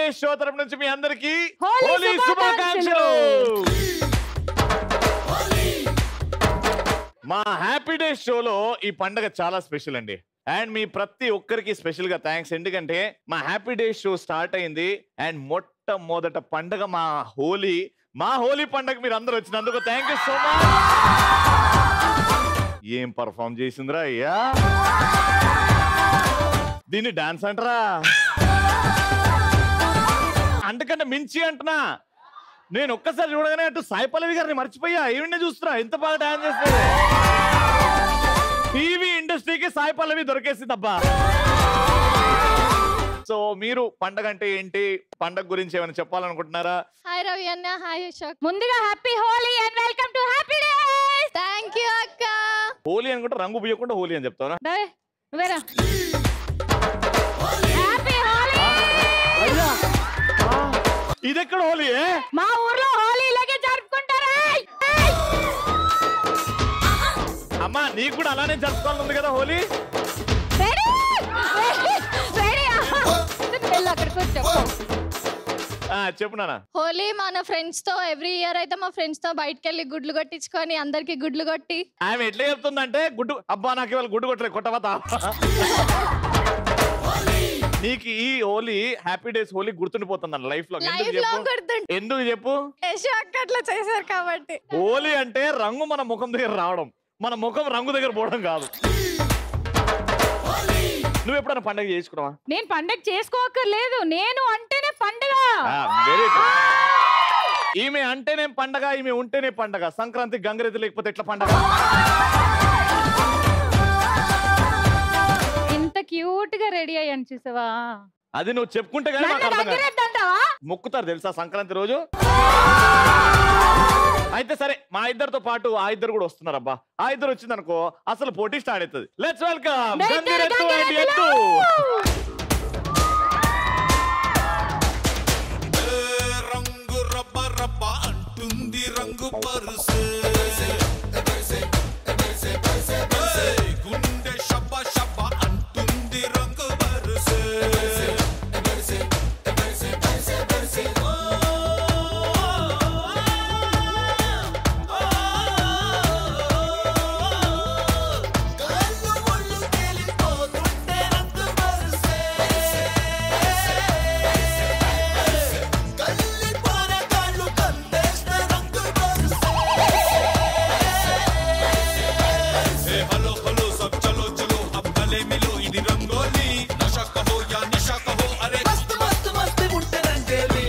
Days show తరపు నుంచి మీ అందరికి హోలీ హోలీ శుభాకాంక్షలు మా హ్యాపీ డేస్ షోలో ఈ పండగ చాలా స్పెషల్ అండి అండ్ మీ ప్రతి ఒక్కరికి స్పెషల్ గా థ్యాంక్స్ ఎందుకంటే మా హ్యాపీ డేస్ షో స్టార్ట్ అయింది అండ్ మొట్టమొదట పండగ మా హోలీ మా హోలీ పండగ మీరు అందరూ వచ్చినందుకు థ్యాంక్ యూ సో మచ్ ఏం పర్ఫామ్ చేసిందిరా అయ్యా దీన్ని డాన్స్ అంటారా అంతకంటే మించి అంటున్నా నేను ఒక్కసారి చూడగానే అటు సాయి పల్లవి గారిని మర్చిపోయా ఈవిడ్నే చూస్తున్నా ఎంత బాగా డాన్స్ చేస్తుంది టీవీ ఇండస్ట్రీకి సాయి పల్లవి దొరికేసిందబ్బా సో మీరు పండగ అంటే ఏంటి పండగ గురించి ఏమైనా చెప్పాలనుకుంటున్నారా హాయ్ రవి అన్న హాయ్ అశోక్ ముందుగా happy Holi and welcome to happy days thank you అక్క హోలీ అనుకుంటే రంగు పూయకుండా హోలీ అని చెప్తారా నువ్వేరా హ్యాపీ హోలీ ఇది ఎక్కడ హోలీ మా ఊర్లో హోలీ ఇలాగే జరుపుకుంటారా అమ్మా నీకు కూడా అలానే జరుపుకోవాలి ఉంది కదా హోలీ రెడీ రెడీ వెళ్ళి అక్కడికి వచ్చావు ఆ, చెప్పు నాన్న హోలీ మన ఫ్రెండ్స్ తో ఎవ్రీ ఇయర్ అయితే మా ఫ్రెండ్స్ తో బయటకు వెళ్ళి గుడ్లు కొట్టించుకొని అందరికి గుడ్లు కొట్టి ఆమె ఎట్లా చెప్తుందంటే గుడ్డు అబ్బా నాకు ఇవాళ గుడ్డు కొట్టలేదు కొట్టవతా నీకు ఈ హోలీ హ్యాపీ డేస్ హోలీ గుర్తుండిపోతుంది అన్న లైఫ్ లో ఎందుకు లైఫ్ లో చెప్పు గుర్తుంటే ఎందుకు చెప్పు అశోక్ అట్లా చేశారు కాబట్టి హోలీ అంటే రంగు మన ముఖం దగ్గర రావడం మన ముఖం రంగు దగ్గర పోవడం కాదు నువ్వు ఎప్పుడైనా పండగ చేసుకున్నావా నేను పండగ చేసుకోకర్లేదు నేను అంటేనే పండగ వెరీ ఈమె అంటేనే పండగ ఈమె ఉంటేనే పండగ సంక్రాంతి గంగరెద్దు లేకపోతే ఎట్లా పండగ ఇంత క్యూట్ గా రెడీ అయ్యాను చూసావా అది నువ్వు చెప్పుకుంటే కానీ నాకు నన్ను అర్థం కాదు దగ్గరేద్దంటావా మొక్కుతారు తెలుసా సంక్రాంతి రోజు అయితే సరే మా ఇద్దరితో పాటు ఆ ఇద్దరు కూడా వస్తున్నారు అబ్బా ఆ ఇద్దరు వచ్చిందనుకో అసలు పోటీ స్టార్ట్ అవుతుంది లెట్స్ వెల్కమ్ గంగిరెద్దు అండ్ ఎద్దు రంగు రబ్బ రబ్బ అంటుంది రంగు పరుసు ఏయ్, గుండె షబ్బ షబ్బ అంటుంది రంగు పరుసు కళ్ళు ఒళ్ళు తేలిపోతుంటే రంగు పరుసే కల్లి పోరగాళ్ళు కందేస్తే రంగు బరుసే ఏ హలో హలో సబ్ చలో చలో అబ్ గలే మిలో ఇది రంగోలి నషా కహో యా నిషా కహో అరే మస్త్ మస్త్ మస్త్ ఉంటే రంగేలి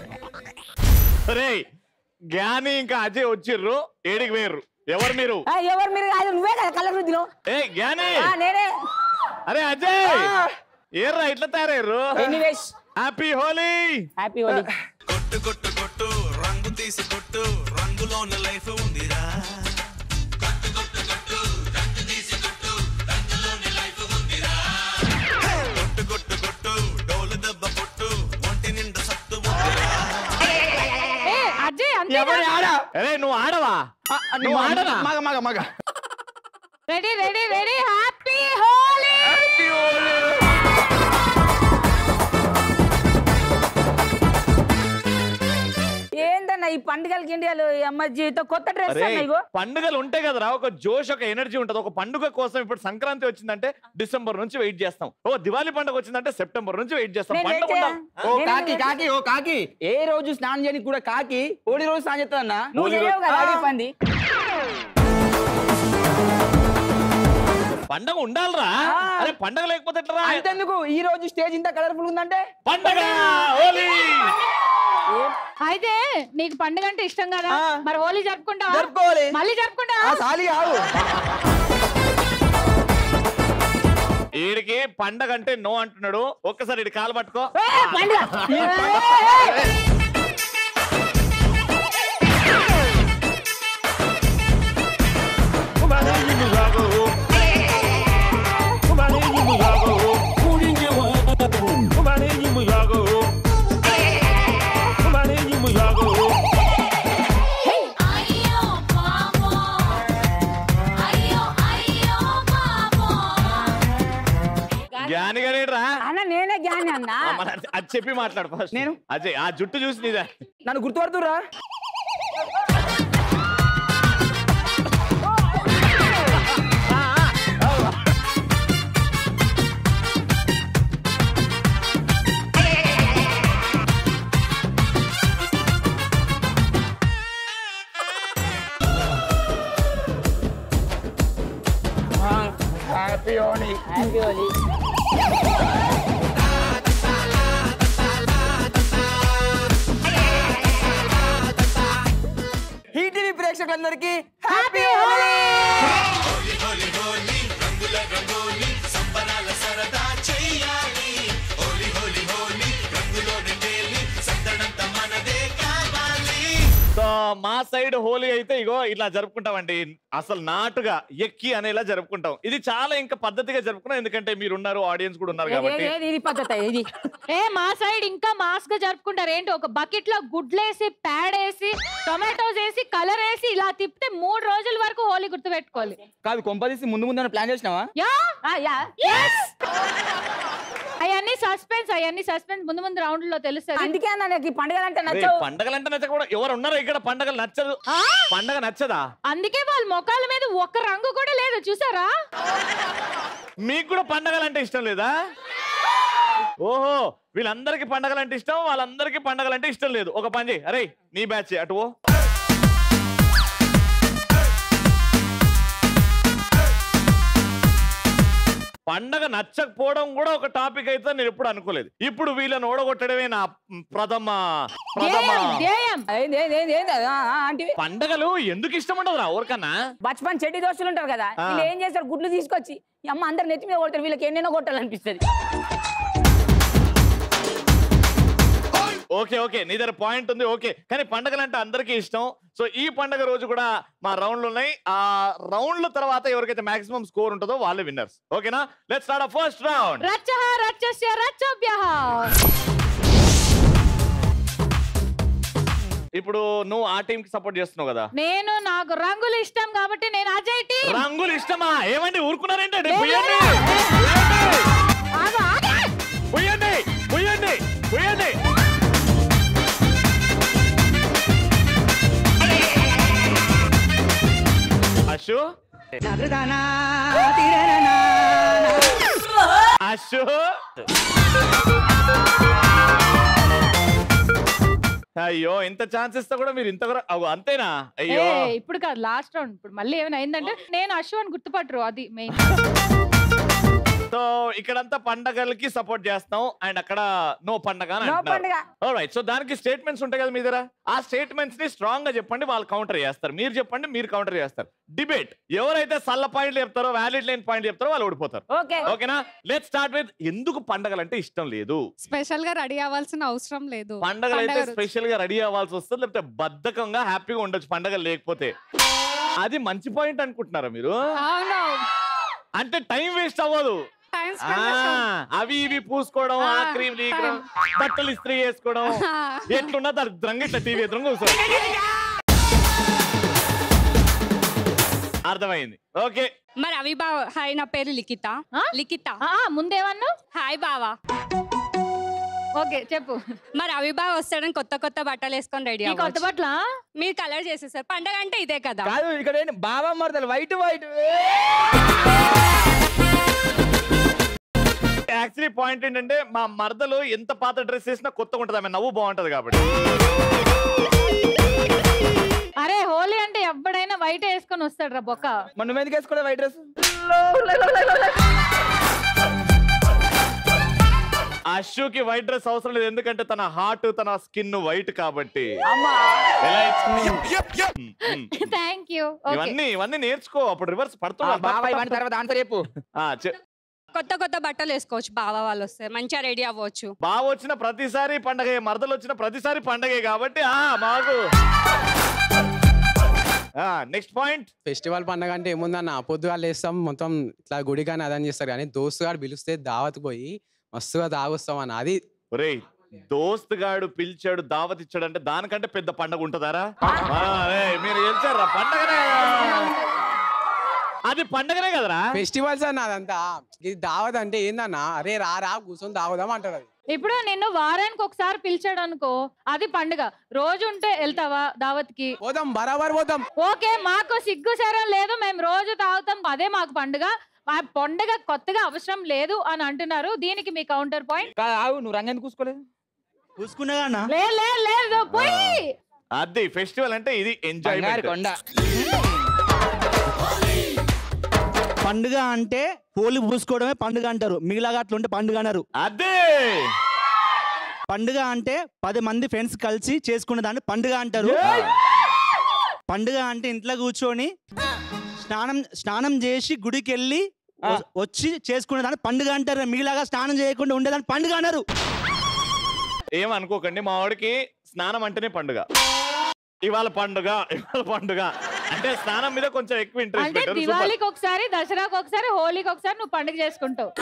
రే జ్ఞాని ఇంకా అజయ్ వచ్చిర్రు ఏడికి వేర్రు ఎవరు మీరు ఆ, ఎవరు మీరు కాదు నువ్వే కదా కళ్ళ వృద్ధిలో ఏ జ్ఞాని నేనే అరే అజయ్ ఏర్రా ఇట్లా తయారయ్యారు anyways happy Holi happy Holi కొట్టు కొట్టు కొట్టు రంగు తీసి కొట్టు రంగులోన లైఫ్ ఉందిరా కొట్టు కొట్టు కొట్టు రంగు తీసి కొట్టు రంగులోన లైఫ్ ఉందిరా కొట్టు కొట్టు కొట్టు డోలు దెబ్బ కొట్టు ఒంటి నిండా సత్తు ఉందిరా ఏ అజయ్ అంతే ఎవరి ఆడ అరే నువ్వు ఆడవా నువ్వు ఆడనా మగ మగ మగ ready ready ready happy Holi ఏందన్న ఈ పండుగలకి ఇండియాలో ఈ అమ్మ జీవితం కొత్త డ్రెస్ అరే అన్న ఇగో పండుగలు ఉంటాయి కదరా ఒక జోష్ ఒక ఎనర్జీ ఉంటది ఒక పండుగ కోసం ఇప్పుడు సంక్రాంతి వచ్చిందంటే డిసెంబర్ నుంచి వెయిట్ చేస్తాం ఓ దివాళీ పండుగ వచ్చిందంటే సెప్టెంబర్ నుంచి వెయిట్ చేస్తాం నేను పండుగ వెయిట్ ఉండాలి. చేయ- ఓ నేను కాకి వెయిట్ కాకి ఓ కాకి ఏ రోజు స్నానం చేయడానికి కూడా కాకి ఓడి రోజు స్నానం చేస్తుందన్నా నువ్వు హోలీ చేయవు కదా ఆ. అడిగి పంది పండగ ఉండాలిరా ఆ. అరే పండగ లేకపోతే ఎట్లా అంతెందుకు ఈ రోజు స్టేజ్ ఇంత కలర్ఫుల్ ఉందంటే పండగ హోలీ అయితే నీకు పండుగ అంటే ఇష్టం కదా ఆ. మరి హోలీ జరుపుకుంటావా జరుపుకోవాలి మళ్ళీ జరుపుకుంటావా ఆ సాలి ఆవు వీడికి పండగ అంటే నో అంటున్నాడు ఒక్కసారి ఇడి కాలు పట్టుకో ఏ, పండుగ అయ్యో పాపో అయ్యో అయ్యో పాపో జ్ఞానిగానేట్రా అన్న నేనే జ్ఞాని అన్న ఆ, మరి అది- అది చెప్పి మాట్లాడు ఫస్ట్ నేను? అజయ్ ఆ జుట్టు చూసి నీదా నన్ను గుర్తుపడుతురా happy Holi happy Holi ETV ప్రేక్షకులందరికీ హ్యాపీ హోలీ హోలీ హోలీ హోలీ రంగుల రంగోలి సంబరాల సరదా చెయ్యాలి హోలీ హోలీ హోలీ రంగులోని తేలి సందడంత మనదే కావాలి సో మా సైడ్ హోలీ అయితే ఇగో ఇలా జరుపుకుంటామండి అసలు నాటుగా ఎక్కి అనేలా జరుపుకుంటాం ఇది చాలా ఇంకా పద్ధతిగా జరుపుకున్నాం ఎందుకంటే మీరు ఉన్నారు ఆడియన్స్ కూడా ఉన్నారు ఏది- కాబట్టి ఏది- ఇది పద్ధతి ఇది ఏ మా సైడ్ ఇంకా మాస్ గా జరుపుకుంటారు ఏంటి ఒక బకెట్ లో గుడ్లేసి ప్యాడ్ వేసి టొమాటోస్ వేసి కలర్ వేసి ఇలా తిప్పితే మూడు రోజుల వరకు హోలీ గుర్తు పెట్టుకోవాలి కాదు కొంపదీసి ముందు ముందు ప్లాన్ చేసినావా యా ఆ, యా అవన్నీ సస్పెన్స్ అవన్నీ సస్పెన్స్ ముందు ముందు రౌండ్ లో తెలుస్తుంది అందుకే అన్న నాకు ఈ పండుగలు అంటే రే, నచ్చవు పండగలంటే నచ్చకపోవడం ఎవరు ఉన్నారో ఇక్కడ పండగలు నచ్చదు పండగ నచ్చదా అందుకే వాళ్ళ మొఖాల మీద ఒక్క రంగు కూడా లేదు చూసారా మీకు కూడా పండగలంటే ఇష్టం లేదా ఓహో వీళ్ళందరికీ పండగలంటే ఇష్టం వాళ్ళందరికీ పండగలంటే ఇష్టం లేదు ఒక పని చేయి అరే నీ బ్యాచ్ అటు పో. పండగ నచ్చకపోవడం కూడా ఒక టాపిక్ అయితే నేను ఎప్పుడు అనుకోలేదు ఇప్పుడు వీళ్ళని ఓడగొట్టడమే నా ప్రథమ ప్రథమ ధ్యేయం, ధ్యేయం ఏంది ఏంది ఏంది ఏంది ఆ, ఆ, ఆంటీవి పండగలు ఎందుకు ఇష్టం ఉండదు రా ఎవరికన్నా బచ్పన్ చెడ్డి దోస్తులు ఉంటారు కదా ఆ. వీళ్ళు ఏం చేస్తారు గుడ్లు తీసుకొచ్చి ఈ అమ్మ అందరు నెత్తి మీద కొడతారు వీళ్ళకి ఎన్నెన్నో కొట్టాలనిపిస్తుంది ఓకే ఓకే నీ దగ్గర పాయింట్ ఉంది ఓకే కానీ పండగలు అంటే అందరికీ ఇష్టం సో ఈ పండగ రోజు కూడా మా రౌండ్లు ఉన్నాయి ఆ రౌండ్ల తర్వాత ఎవరికైతే మాక్సిమం స్కోర్ ఉంటుందో వాళ్ళే విన్నర్స్ ఓకేనా లెట్స్ స్టార్ట్ ఫస్ట్ రౌండ్ రచ్చ రచ్చస్య రచ్చభ్య ఇప్పుడు నువ్వు ఆ టీం కి సపోర్ట్ చేస్తున్నావు కదా నేను నాకు రంగులు ఇష్టం కాబట్టి నేను అజయ్ టీం రంగులు ఇష్టమా ఏమండి ఊరుకున్నారేంటండి లేదు, పుయ్యండి ఆగు, ఆగు. పుయ్యండి పుయ్యండి పుయ్యండి అశు అశు అయ్యో ఇంత ఛాన్స్ ఇస్తా కూడా మీరు ఇంత కూడా అగో అంతేనా అయ్యో ఏ, ఇప్పుడు కాదు లాస్ట్ రౌండ్ ఇప్పుడు మళ్ళీ ఏమైనా అయిందంటే నేను అశ్వ అని గుర్తుపట్టరు అది మెయిన్ సో ఇక్కడంతా పండగలకి సపోర్ట్ చేస్తాం అండ్ అక్కడ నో పండగ అని నో పండగ. రైట్ సో దానికి స్టేట్మెంట్స్ ఉంటాయి కదా మీ దగ్గర ఆ స్టేట్మెంట్స్ ని స్ట్రాంగ్ గా చెప్పండి వాళ్ళు కౌంటర్ చేస్తారు మీరు చెప్పండి మీరు కౌంటర్ చేస్తారు డిబేట్ ఎవరైతే సల్ల పాయింట్లు చెప్తారో వ్యాలిడ్ లేని పాయింట్ చెప్తారో వాళ్ళు ఓడిపోతారు ఓకే ఓకేనా లెట్ స్టార్ట్ విత్ ఎందుకు పండగలు అంటే ఇష్టం లేదు స్పెషల్ గా రెడీ అవ్వాల్సిన అవసరం లేదు పండగలు అయితే పండగ రోజు. స్పెషల్ గా రెడీ అవ్వాల్సి వస్తుంది లేకపోతే బద్ధకంగా హ్యాపీగా ఉండొచ్చు పండగలు లేకపోతే అది మంచి పాయింట్ అనుకుంటున్నారా మీరు అవును అంటే టైం వేస్ట్ అవ్వదు టైం ఆ, అవి ఇవి పూసుకోవడం ఆ ఆ, క్రీమ్ time. బట్టలు ఇస్త్రీ చేసుకోవడం ఎట్లున్నా దరిద్రంగా ఇట్లా టీవీ ఎదురుగా కూర్చోవాలి అర్థమైంది ఓకే మరి అవి బావ హాయ్ నా పేరు లిఖిత ఆ? లిఖిత ఆ, ముందేమన్నా హాయ్ బావా ఓకే చెప్పు మరి అవి బావ వస్తాడని కొత్త కొత్త బట్టలు వేసుకొని రెడీ ఈ కొత్త బట్ల మీరు కలర్ చేసేసారు పండగ అంటే ఇదే కదా కాదు ఇక్కడ ఏంటి బాబా మరదలు వైట్ వైట్ యాక్చువల్లీ పాయింట్ ఏంటంటే మా మరదలు ఎంత పాత డ్రెస్ వేసినా కొత్తగా ఉంటది ఆమె నవ్వు బాగుంటది కాబట్టి అరే హోలీ అంటే ఎవడైనా వైట్ వేసుకొని వస్తాడు రా బొక్క మన నువ్వు ఎందుకు వేసుకోవడం వైట్ డ్రెస్ అశుకి వైట్ డ్రెస్ అవసరం లేదు ఎందుకంటే తన హార్ట్ తన స్కిన్ వైట్ కాబట్టి అమ్మా ఎలా ఇచ్చి- um, um. Thank you okay ఇవన్నీ ఇవన్నీ నేర్చుకో అప్పుడు రివర్స్ బాబా ఇవన్నీ తర్వాత ఆన్సర్ చెప్పు పడుతుంది కొత్త కొత్త బట్టలు వేసుకోవచ్చు బావ వాళ్ళు వస్తే మంచిగా రెడీ అవ్వచ్చు బావ వచ్చిన ప్రతిసారి పండగే మరదలు వచ్చిన ప్రతిసారి పండగే కాబట్టి ఆ మాకు నెక్స్ట్ పాయింట్ ఫెస్టివల్ పండగ అంటే ఏముందన్న పొద్దుగాలు లేస్తాం మొత్తం ఇట్లా గుడి కానీ అదని చేస్తారు కానీ దోస్తు గారు పిలిస్తే దావత్ పోయి మస్తుగా తాగొస్తాం అన్న అది ఒరేయ్ దోస్త్ గాడు పిలిచాడు దావత్ ఇచ్చాడు అంటే దానికంటే పెద్ద పండగ ఉంటుందారా ఆ, ఏయ్, మీరు గెలిచారా పండగనే అది పండగనే కదరా ఫెస్టివల్స్ అన్న అదంతా ఇది దావత్ అంటే ఏందన్నా అరే రా రా కూర్చొని దాగుదాం అంటారు అది ఇప్పుడు నిన్ను వారానికి ఒకసారి పిలిచాడు అనుకో అది పండుగ రోజు ఉంటే వెళ్తావా దావత్ కి పోదాం బరాబర్ పోతాం ఓకే మాకు సిగ్గు శరం లేదు మేము రోజు తాగుతాం అదే మాకు పండుగ ఆ పండుగ కొత్తగా అవసరం లేదు అని అంటున్నారు దీనికి మీ కౌంటర్ పాయింట్ కాదు ఆగు నువ్వు రంగని కూసుకోలేదు చూసుకున్నా అన్న లేదు లేదు లేదు పోయి అది ఫెస్టివల్ అంటే ఇది బంగారు ఎంజాయ్మెంట్ కొండ పండుగ అంటే హోలీ పూసుకోవడమే పండుగ అంటారు మిగిలిగా అట్లా ఉంటే పండుగ అన్నారు అదే పండుగ అంటే పది మంది ఫ్రెండ్స్ కలిసి చేసుకునే దాన్ని పండుగ అంటారు పండుగ అంటే ఇంట్లో కూర్చొని స్నానం స్నానం చేసి గుడికి వెళ్ళి ఆ. వ- వచ్చి చేసుకునే దాన్ని పండుగ అంటారు మిగిలిగా స్నానం చేయకుండా ఉండేదాన్ని పండుగ అన్నారు ఏమనుకోకండి మా వాడికి స్నానం అంటేనే పండుగ ఇవాళ పండుగ ఇవాళ పండుగ అంటే స్నానం మీద కొంచెం ఎక్కువ ఇంట్రెస్ట్ అంటే పెట్టారు Super. దివాళీకి ఒకసారి దసరాకి ఒకసారి హోలీకి ఒకసారి నువ్వు పండుగ చేసుకుంటావు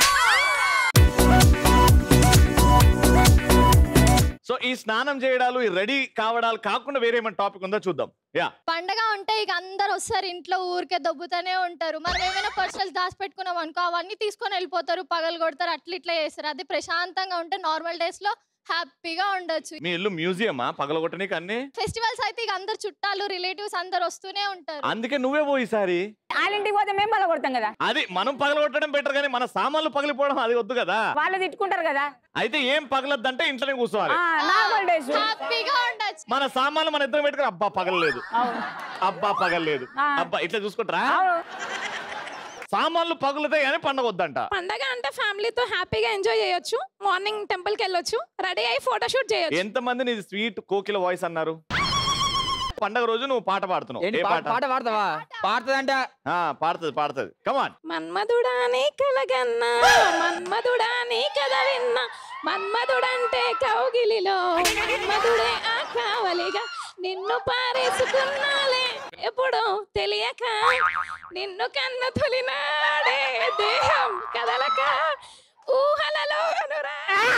సో ఈ స్నానం చేయడాలు ఈ రెడీ కావడాలు కాకుండా వేరే ఏమైనా టాపిక్ ఉందో చూద్దాం యా పండగ ఉంటే ఇక అందరు వస్తారు ఇంట్లో ఊరికే దొబ్బుతూనే ఉంటారు మనం ఏమైనా పర్సనల్ దాచిపెట్టుకున్నాం అనుకో అవన్నీ తీసుకొని వెళ్ళిపోతారు పగలు కొడతారు అట్లా ఇట్లా చేస్తారు అది ప్రశాంతంగా ఉంటే నార్మల్ డేస్ లో హ్యాపీగా ఉండొచ్చు మీ ఇల్లు మ్యూజియమా పగలగొట్టనీకి అన్ని ఫెస్టివల్స్ అయితే ఇక అందరు చుట్టాలు రిలేటివ్స్ అందరు వస్తూనే ఉంటారు అందుకే నువ్వే పో ఈసారి వాళ్ళ ఇంటికి పోతే మేము బల కొడతాం కదా అది మనం పగలగొట్టడం బెటర్ కానీ మన సామాన్లు పగిలిపోవడం అది వద్దు కదా వాళ్ళు తిట్టుకుంటారు కదా అయితే ఏం పగలద్దంటే ఇంట్లోనే కూర్చోవాలి నార్మల్ డేస్ హ్యాపీగా ఉండొచ్చు మన సామాన్లు మన ఇద్దరం పెట్టుకుని అబ్బా పగలలేదు అబ్బా పగలలేదు ఆ. అబ్బా ఇట్లా చూసుకుంటారా సామాన్లు పగులుతాయి కానీ పండగ వద్దంట పండగ అంటే ఫ్యామిలీతో హ్యాపీగా ఎంజాయ్ చేయొచ్చు మార్నింగ్ టెంపుల్ కి వెళ్ళొచ్చు రెడీ అయ్యి ఫోటోషూట్ చేయొచ్చు ఎంత మంది నీది స్వీట్ కోకిల వాయిస్ అన్నారు పండగ రోజు నువ్వు పాట పాడుతున్నావు ఏంటి ఏ పాట పాట పాట పాడతావా పాడుతుందంట ఆ, పాడుతుంది పాడుతుంది కమాన్ మన్మధుడా నీ కలగన్నా మన్మధుడా నీ కథ విన్నా మన్మధుడంటే కౌగిలిలో మన్మధుడే ఆ కావలిగా నిన్ను పారేసుకున్నాలే ఎప్పుడు తెలియక నిన్ను కన్న తొలినాడే దేహం కదలక ఊహలలో అనురా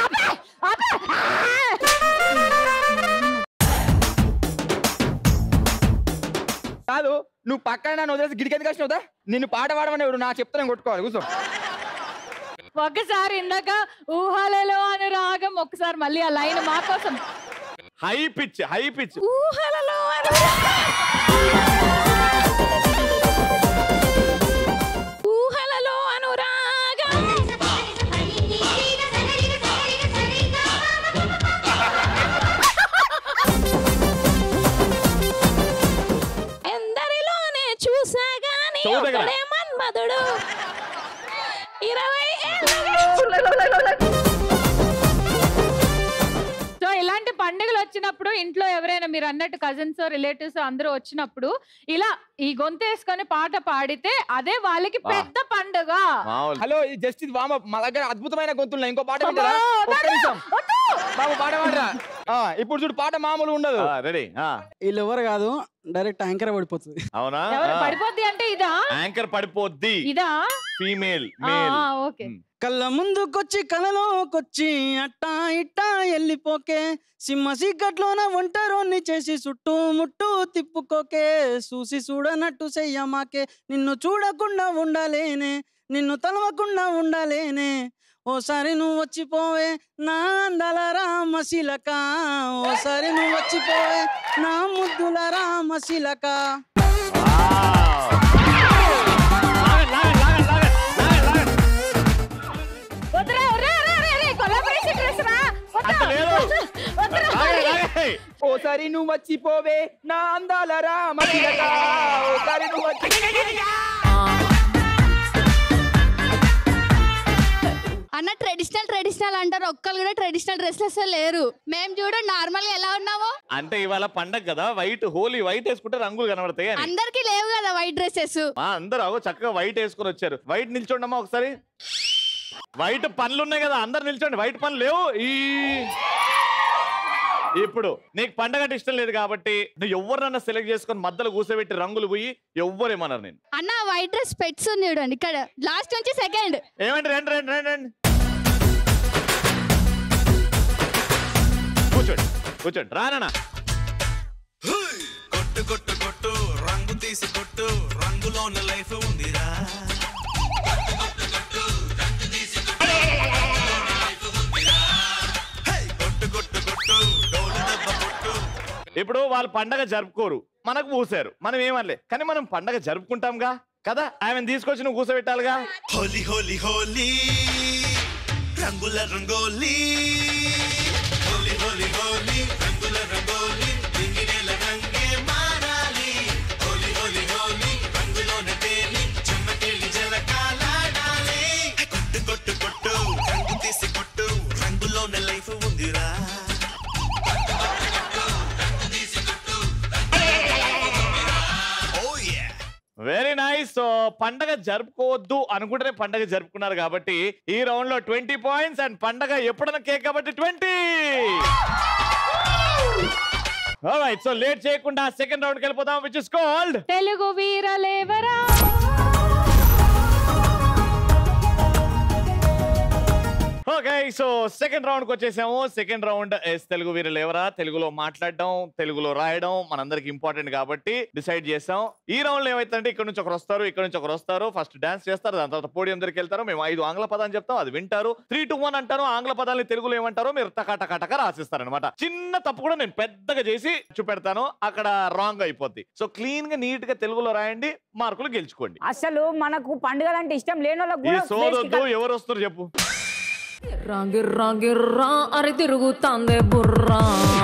కాదు నువ్వు పక్కన నన్ను వదిలేసి గిడికి ఎందుకు వచ్చినావుదా నిన్ను పాట పాడమని ఎవడు నా చెప్తాను కొట్టుకోవాలి కూర్చో ఒకసారి ఇందాక ఊహలలో అనురాగం ఒకసారి మళ్ళీ ఆ లైన్ మా కోసం హై పిచ్ హై పిచ్ ఊహలలో అనురా ఊహలలో అనురాగం ఎందరిలోనే చూసా గాని చెవు దగ్గర. ఒకడే మన్మధుడు ఇరవై సో ఇలాంటి పండుగలు వచ్చినప్పుడు ఇంట్లో ఎవరైనా మీరు అన్నట్టు కజిన్స్ రిలేటివ్స్ అందరూ వచ్చినప్పుడు ఇలా ఈ గొంతు వేసుకొని పాట పాడితే అదే వాళ్ళకి వా. పెద్ద పండుగ మామూలు హలో ఇది జస్ట్ ఇది వామ మా దగ్గర అద్భుతమైన గొంతులు ఇంకో పాట అబ్బా, వింటారా ఒక్క వద్దు, నిమిషం వద్దు. బాబు పాట పాడరా ఆ, ఇప్పుడు చూడు పాట మామూలు ఉండదు రెడీ వీళ్ళు ఎవరు కాదు డైరెక్ట్ యాంకర్ పడిపోతుంది అవునా ఎవరు పడిపోద్ది అంటే ఇదా యాంకర్ పడిపోద్ది ఇదా ఫీమేల్ ఆ, మేల్ ఆ, ఓకే కళ్ళ ముందుకొచ్చి కలలోకొచ్చి అట్టా ఇట్టా వెళ్ళిపోకే సింహ సిగ్గట్లోన ఒంటరోన్ని చేసి చుట్టూ ముట్టు తిప్పుకోకే చూసి చూడనట్టు చెయ్యమాకే నిన్ను చూడకుండా ఉండాలేనే నిన్ను తలవకుండా ఉండాలేనే ఓసారి నువ్వు వచ్చిపోవే నా అందాల రామశిలక ఓసారి నువ్వు వచ్చిపోవే నా ముద్దుల రామశిలక వద్దురా, ఒరే, ఒరే, ఒరే, ఒరే, collaboration dress రా. వద్దు, అంత లేదు. వద్దురా. ఓసారి నువ్వు వచ్చిపోవే నా అందాల రామశిలక ఓసారి నువ్వు వచ్చి అన్న ట్రెడిషనల్ ట్రెడిషనల్ అంటారు ఒక్కరు కూడా ట్రెడిషనల్ డ్రెస్సెస్ లేరు మేము చూడు నార్మల్ గా ఎలా ఉన్నామో అంటే ఇవాళ పండగ కదా వైట్ హోలీ వైట్ వేసుకుంటే రంగులు కనబడతాయి అని అందరికి లేవు కదా వైట్ డ్రెస్సెస్ మా అందరూ అగో చక్కగా వైట్ వేసుకొని వచ్చారు వైట్ నిల్చోండమ్మా ఒకసారి వైట్ పనులు ఉన్నాయి కదా అందరు నిల్చోండి వైట్ పనులు లేవు ఈ ఇప్పుడు నీకు పండగ అంటే ఇష్టం లేదు కాబట్టి నువ్వు ఎవరినన్నా సెలెక్ట్ చేసుకొని మధ్యలో కూర్చోబెట్టి రంగులు పోయి ఎవ్వరేమన్నారు నేను అన్న వైట్ డ్రెస్ పెట్స్ ఉంది చూడండి ఇక్కడ లాస్ట్ నుంచి సెకండ్ ఏమండి రండి రండి రండి రండి కూర్చోండి కూర్చోండి రానా కొట్టు కొట్టు కొట్టు రంగు తీసి కొట్టు రంగులో రంగులోన లైఫ్ ఉందిరా కొట్టు కొట్టు కొట్టు డోలు దెబ్బ కొట్టు ఇప్పుడు వాళ్ళు పండగ జరుపుకోరు మనకు పూసారు మనం ఏమనలే కానీ మనం పండగ జరుపుకుంటాంగా కదా ఆమెను తీసుకొచ్చి నువ్వు కూసబెట్టాలిగా హోలీ హోలీ హోలీ రంగుల రంగోలీ హోలీ హోలీ హోలీ రంగుల రంగోలీ దిగినెల రంగే మారాలి హోలీ హోలీ హోలీ రంగులోన తేలి చెమ్మకెళ్ళి జలకాలాడాలి కొట్టు కొట్టు కొట్టు రంగు తీసి కొట్టు రంగులోన లైఫ్ ఉందిరా Oh yeah! Very nice so పండగ జరుపుకోవద్దు అనుకుంటేనే పండగ జరుపుకున్నారు కాబట్టి ఈ రౌండ్ లో ట్వంటీ పాయింట్స్ అండ్ పండగ ఎప్పుడన్నా కేక్ కాబట్టి ట్వంటీ రైట్ సో లేట్ చేయకుండా సెకండ్ రౌండ్కి వెళ్ళిపోదాం విచ్ ఇస్ కాల్డ్ తెలుగు వీరలేవరా ఓకే సో సెకండ్ రౌండ్ కి వచ్చేసాము సెకండ్ రౌండ్ ఎస్ తెలుగు వీరులు ఎవరా తెలుగులో మాట్లాడడం తెలుగులో రాయడం మనందరికి ఇంపార్టెంట్ కాబట్టి డిసైడ్ చేసాం ఈ రౌండ్ లో ఏమైతుందంటే ఇక్కడ నుంచి ఒకరు వస్తారు ఇక్కడ నుంచి ఒకరు వస్తారు ఫస్ట్ డాన్స్ చేస్తారు దాని తర్వాత పోడియం దగ్గరికి వెళ్తారు మేము ఐదు ఆంగ్ల పదాలు చెప్తాం అది వింటారు త్రీ టు వన్ అంటారు ఆంగ్ల పదాలని తెలుగులో ఏమంటారో మీరు టకా టకా టకా రాసిస్తారు అనమాట చిన్న తప్పు కూడా నేను పెద్దగా చేసి చూపెడతాను అక్కడ రాంగ్ అయిపోద్ది సో క్లీన్ గా నీట్ గా తెలుగులో రాయండి మార్కులు గెలుచుకోండి అసలు మనకు పండుగలు అంటే ఇష్టం లేని వాళ్ళకి ఈ కూడా సోదొద్దు ఎవరు వస్తారు చెప్పు గిర్రా గిర్రా అరే తిరుగుతాందే బుర్రా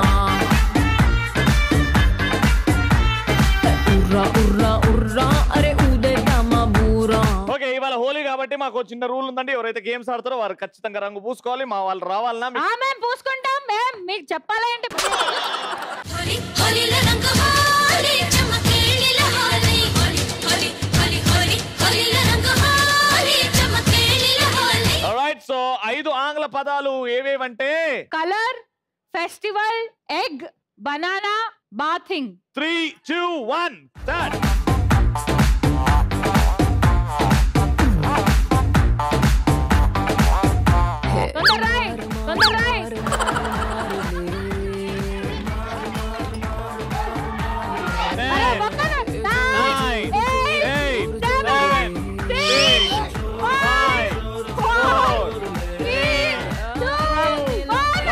ఉర్రా ఉర్రా ఉర్రా అరే ఊదేద్దామా బూరా ఓకే ఇవాళ హోలీ కాబట్టి మాకు ఒక చిన్న రూల్ ఉందండి ఎవరైతే గేమ్స్ ఆడతారో వారు ఖచ్చితంగా రంగు పూసుకోవాలి మా వాళ్ళు రావాలన్నా ఆ మేము పూసుకుంటాం మేం మీకు చెప్పాలంటే రైట్ సో ఐదు ఆంగ్ల పదాలు ఏవేవంటే colour festival egg banana bathing three two one start తొందర రాయ్ తొందర రాయ్ అరే, పక్కన. Nine, eight, seven, six, five, four, three, two, one.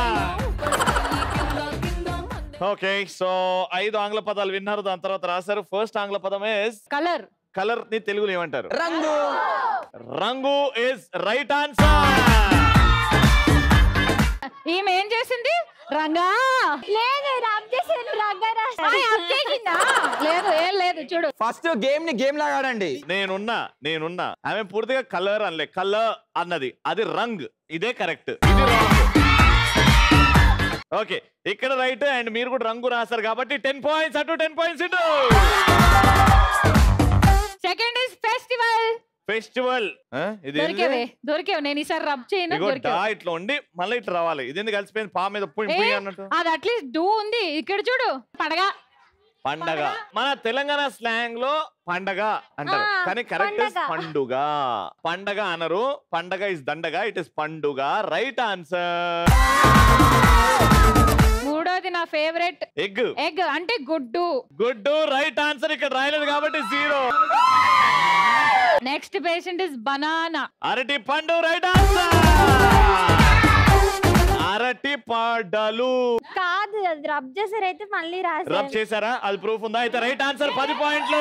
Okay so ఐదు ఆంగ్ల పదాలు విన్నారు దాని తర్వాత రాశారు ఫస్ట్ ఆంగ్ల పదం ఇస్ కలర్ కలర్ ని తెలుగులో ఏమంటారు రంగు రంగు ఇస్ రైట్ ఆన్సర్ ఈమె ఏం చేసింది రంగా లేదు రబ్ చేసింది రంగా చేసిందా లేదు ఏం లేదు చూడు ఫస్ట్ గేమ్ ని గేమ్ లాగా ఆడండి నేనున్నా నేనున్నా ఆమె పూర్తిగా కలర్ అనలే కలర్ అన్నది అది రంగ్ ఇదే కరెక్ట్ ఇది రాంగ్ ఓకే ఇక్కడ రైట్ అండ్ మీరు కూడా రంగు రాశారు కాబట్టి టెన్ పాయింట్స్ అటు టెన్ పాయింట్స్ ఇటు సెకండ్ ఇస్ ఫెస్టివల్ ఫెస్టివల్ ఇది దొరికేవే దొరికేవు నేను ఈసారి రబ్ చేయను ఇగో డా దొరికేవు ఇట్లా ఉండి మళ్ళీ ఇట్లా రావాలి ఇది ఎందుకు కలిసిపోయింది పా మీద పుయ్యి ఏ, పుయ్యి అన్నట్టు అది అట్లీస్ట్ డూ ఉంది ఇక్కడ చూడు పడగా పండగ మన తెలంగాణ స్లాంగ్ లో పండగ అంటారు ఆ, కానీ కరెక్ట్ ఇస్ పండగ. పండుగ పండగ అనరు పండగ ఇస్ దండగ ఇట్ ఇస్ పండుగ రైట్ ఆన్సర్ మూడోది నా ఫేవరెట్ ఎగ్ ఎగ్ అంటే గుడ్డు గుడ్ రైట్ ఆన్సర్ ఇక్కడ రాయలేదు కాబట్టి zero next patient is banana అరటి పండు రైట్ ఆన్సర్ అరటి పాడలు కాదు అది రబ్ చేసారైతే మళ్ళీ రబ్ రాశారు చేశారా అది ప్రూఫ్ ఉందా అయితే రైట్ ఆన్సర్ పది పాయింట్లు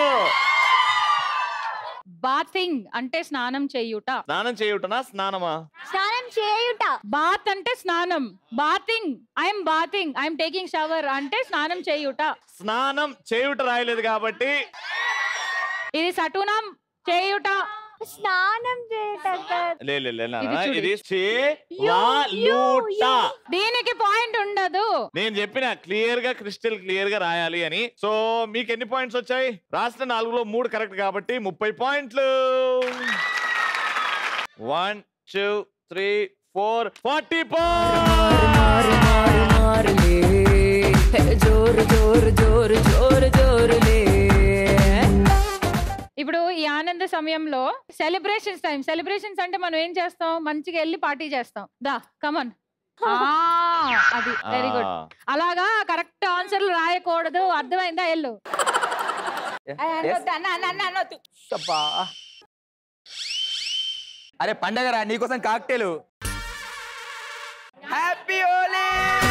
బాతింగ్ అంటే స్నానం చేయుట స్నానం చేయుటనా స్నానమా స్నానం చేయుట బాత్ అంటే స్నానం bathing I'm bathing I'm taking shower అంటే స్నానం చేయుట స్నానం చేయుట రాయలేదు కాబట్టి ఇది సటునం చేయుట స్నానం చేయుట లే లే, లే, నా, ఇది చూడు. ఇది చేయాలుట దీనికి పాయింట్ ఉండదు నేను చెప్పిన క్లియర్ గా క్రిస్టల్ క్లియర్ గా రాయాలి అని సో మీకు ఎన్ని పాయింట్స్ వచ్చాయి రాసిన నాలుగులో మూడు కరెక్ట్ కాబట్టి ముప్పై పాయింట్లు one two three four forty జోరు జోరు జోరు జోరు జోరులే ఇప్పుడు ఈ ఆనంద సమయంలో సెలబ్రేషన్స్ టైం సెలబ్రేషన్స్ అంటే మనం ఏం చేస్తాం మంచిగా వెళ్ళి పార్టీ చేస్తాం దా కమన్ అది వెరీ గుడ్ అలాగా కరెక్ట్ ఆన్సర్లు రాయకూడదు అర్థమైందా ఎల్లు అనొద్దు, అన్న అన్న అన్న అనొద్దు అబ్బా. అరే పండగ రా నీకోసం కాక్టైలు హ్యాపీ హోలీ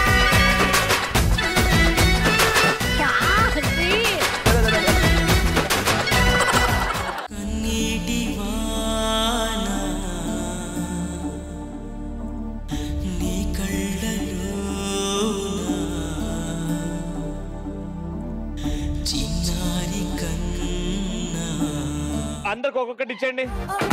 అందరికి ఒక్కొక్కటి ఇచ్చేయండి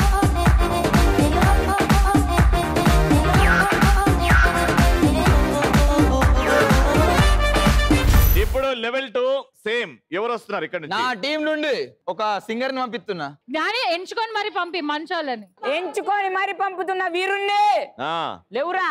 ఇప్పుడు లెవెల్ టూ సేమ్ ఎవరు వస్తున్నారు ఇక్కడ నా నుంచి టీం నుండి ఒక సింగర్ ని పంపిస్తున్నా జ్ఞాని ఎంచుకొని మరి పంపి మంచోళ్ళని ఎంచుకొని మరి పంపుతున్న వీరుణ్ణి ఆ, లేవురా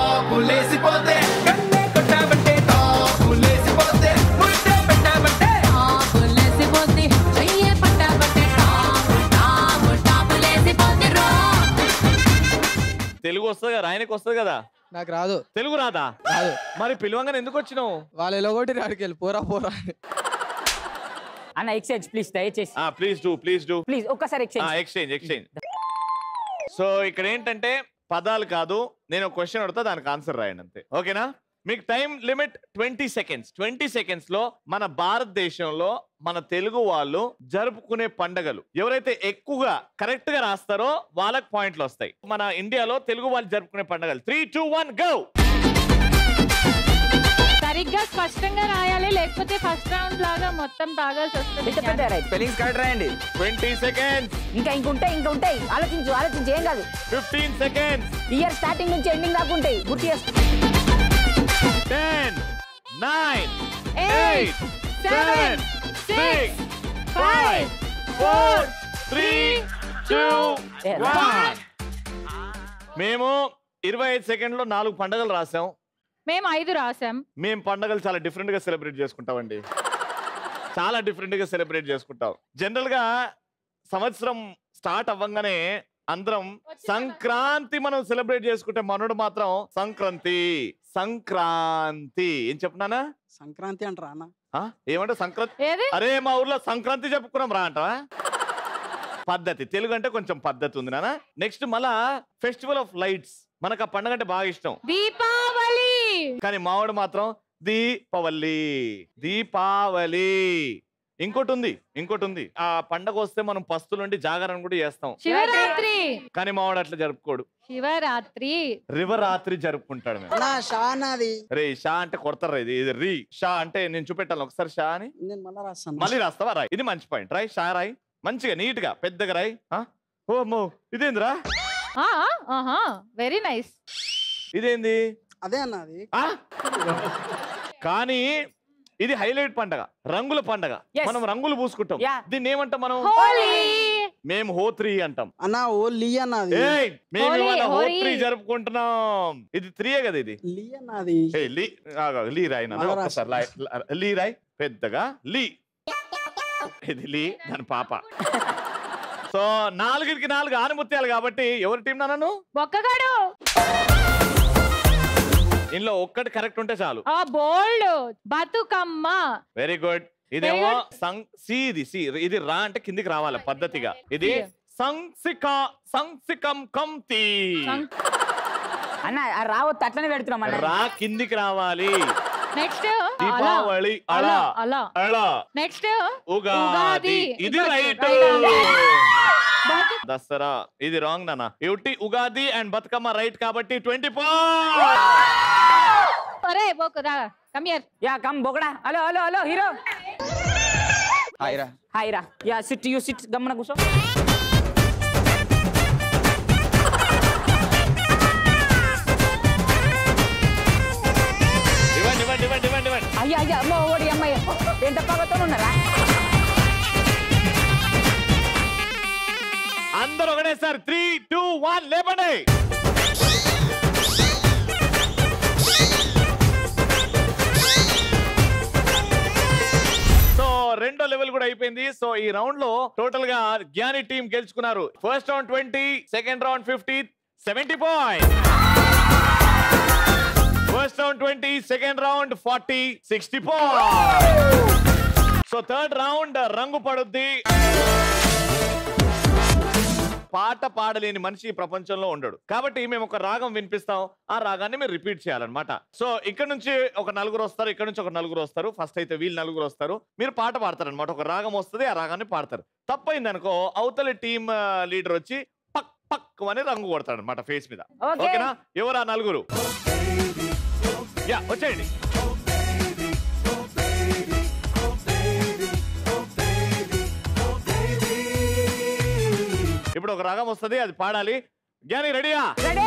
తెలుగు వస్తుంది కదా ఆయనకి వస్తుంది కదా నాకు రాదు తెలుగు రాదా రాదు మరి పిలవంగానే ఎందుకు వచ్చినావు వాళ్ళు ఎలాగొట్టి రాడికి వెళ్ళి పోరా పోరా అని. అన్న ఎక్స్చేంజ్ ప్లీజ్ దయచేసి please do please do please ఒక్కసారి ఎక్స్చేంజ్ ఎక్స్చేంజ్ ఎక్స్చేంజ్ సో ఇక్కడ ఏంటంటే పదాలు కాదు నేను ఒక క్వశ్చన్ అడుగుతా దానికి ఆన్సర్ రాయండి అంతే ఓకేనా మీకు time limit twenty seconds twenty seconds లో మన భారతదేశంలో మన తెలుగు వాళ్ళు జరుపుకునే పండగలు ఎవరైతే ఎక్కువగా కరెక్ట్ గా రాస్తారో వాళ్ళకి పాయింట్లు వస్తాయి మన ఇండియాలో తెలుగు వాళ్ళు జరుపుకునే పండగలు త్రీ టూ వన్ గో సరిగ్గా స్పష్టంగా రాయాలి లేకపోతే ఫస్ట్ రౌండ్ లాగా మొత్తం తాగాల్సి వస్తుంది పెద్ద పెద్ద రైట్ స్పెల్లింగ్స్ కరెక్ట్ రాయండి ట్వంటీ సెకండ్స్ ఇంకా ఇంకుంటాయి ఇంకా ఉంటాయి ఆలోచించు ఆలోచించు ఏం కాదు ఫిఫ్టీన్ సెకండ్స్ ఇయర్ స్టార్టింగ్ నుంచి ఎండింగ్ దాకా ఉంటాయి గుర్తు చేసుకో ten nine eight seven six five four three two one మేము ఇరవై ఐదు సెకండ్లో నాలుగు పండగలు రాసాం మేము ఐదు రాసాం మేము పండగలు చాలా డిఫరెంట్ గా సెలబ్రేట్ చేసుకుంటామండి చాలా డిఫరెంట్ గా సెలబ్రేట్ చేసుకుంటాం జనరల్ గా సంవత్సరం స్టార్ట్ అవ్వంగానే అందరం సంక్రాంతి మనం సెలబ్రేట్ చేసుకుంటే మనోడు మాత్రం సంక్రాంతి సంక్రాంతి ఏం చెప్పినానా సంక్రాంతి అంటారా అన్న ఆ? ఏమంటే సంక్రాంతి ఏది అరే మా ఊర్లో సంక్రాంతి చెప్పుకున్నాం రా అంటావా పద్ధతి తెలుగు అంటే కొంచెం పద్ధతి ఉంది నాన్న నెక్స్ట్ మళ్ళా ఫెస్టివల్ ఆఫ్ లైట్స్ మనకు ఆ పండుగ అంటే బాగా ఇష్టం దీపావళి కానీ మావాడు మాత్రం దీపావళి దీపావళి ఇంకోటి ఉంది ఇంకోటి ఉంది ఆ పండగ వస్తే మనం పస్తులుండి జాగరణ కూడా చేస్తాం శివరాత్రి కానీ మావాడు అట్లా జరుపుకోడు శివరాత్రి రివరాత్రి జరుపుకుంటాడు మేము నా షానాది రే షా అంటే కొడతారు ఇది ఇది రీ షా అంటే నేను చూపెట్టాను ఒకసారి షా అని నేను మళ్ళా రాస్తాను మళ్ళీ రాస్తావా రాయ్ ఇది మంచి పాయింట్ రాయ్ షా రాయ్ మంచిగా నీట్ గా పెద్దగా రాయ్ ఆ? ఓ మో ఇదేందిరా ఆ ఆహా వెరీ నైస్ ఇదేంది అదే అన్నది ఆ? కానీ ఇది హైలైట్ పండగ రంగుల పండగ Yes. మనం రంగులు పూసుకుంటాం Yeah. దీన్ని ఏమంటాం మనం హోలీ మేము హోత్రి అంటాం అన్న ఓ లీ అన్నది ఏయ్ మేము హోలీ, ఇవాళ హోలీ. హోత్రి జరుపుకుంటున్నాం ఇది త్రీయే కదా ఇది లీ అన్నది ఏయ్, లీ ఆగు, ఆగు, లీ రాయి నాన్న. మళ్ళా ఒక్కసారి లాయ్- లా- లీ రాయ్ పెద్దగా లీ ఇది లీ దాని పాప సో నాలుగుకి నాలుగు ఆనుముత్యాలు కాబట్టి ఎవరి టీం నన్ను ఒక్కగాడు ఇందులో ఒక్కటి కరెక్ట్ ఉంటే చాలు ఆ బోల్డ్ బతుకమ్మ వెరీ గుడ్ ఇదేమో Very సం సి ఇది సి ఇది రా అంటే కిందికి రావాలి పద్ధతిగా ఇది Yeah. సంసిక సంసికం కంతి సం- అన్న ఆ రావద్దు అట్లనే పెడుతున్నాం అన్న రా కిందికి రావాలి నెక్స్ట్ దీపావళి అలా అలా అలా నెక్స్ట్ ఉగాది ఉగాది. ఇది ఇది రైట్ బతు- దసరా ఇది రాంగ్ నాన్న ఏమిటి ఉగాది అండ్ బతుకమ్మ రైట్ కాబట్టి ట్వంటీ అరే బోకు రా కమ్ హియర్ యా కమ్ బొగడా hello hello hello hero hi రా హాయ్ రా యా సిట్ యూ సిట్ గమ్మన కూర్చో ఇవ్వండి ఇవ్వండి ఇవ్వండి ఇవ్వండి ఇవ్వండి అయ్యా అయ్యా అమ్మ ఓడి అమ్మాయి ఎంత పగతో ఉన్నారా అందరూ ఒకటేసారి త్రీ టూ వన్ లేపండి సో రెండో లెవెల్ కూడా అయిపోయింది సో ఈ రౌండ్ లో టోటల్ గా జ్ఞాని టీం గెలుచుకున్నారు first round twenty second round fifty seventy point first round twenty second round forty sixty point so third round రంగు పడుద్ది పాట పాడలేని మనిషి ఈ ప్రపంచంలో ఉండడు కాబట్టి మేము ఒక రాగం వినిపిస్తాం ఆ రాగాన్ని మీరు రిపీట్ చేయాలన్నమాట సో ఇక్కడ నుంచి ఒక నలుగురు వస్తారు ఇక్కడ నుంచి ఒక నలుగురు వస్తారు ఫస్ట్ అయితే వీళ్ళు నలుగురు వస్తారు మీరు పాట పాడతారు అనమాట ఒక రాగం వస్తుంది ఆ రాగాన్ని పాడతారు తప్పైంది అనుకో అవతలి టీమ్ లీడర్ వచ్చి పక్ పక్ అని రంగు కొడతాడు అనమాట ఫేస్ మీద Okay. ఓకేనా ఎవరా నలుగురు యా వచ్చేయండి ఇప్పుడు ఒక రాగం వస్తుంది అది పాడాలి జ్ఞాని రెడీయా రెడీ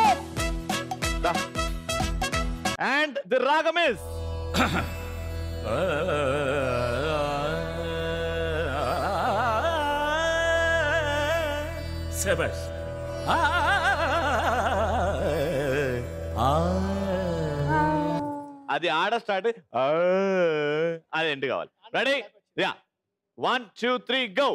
అండ్ ది రాగం ఇస్ శబాష్ అది ఆడ స్టార్ట్ అది ఎండ్ కావాలి రెడీ యా one two three go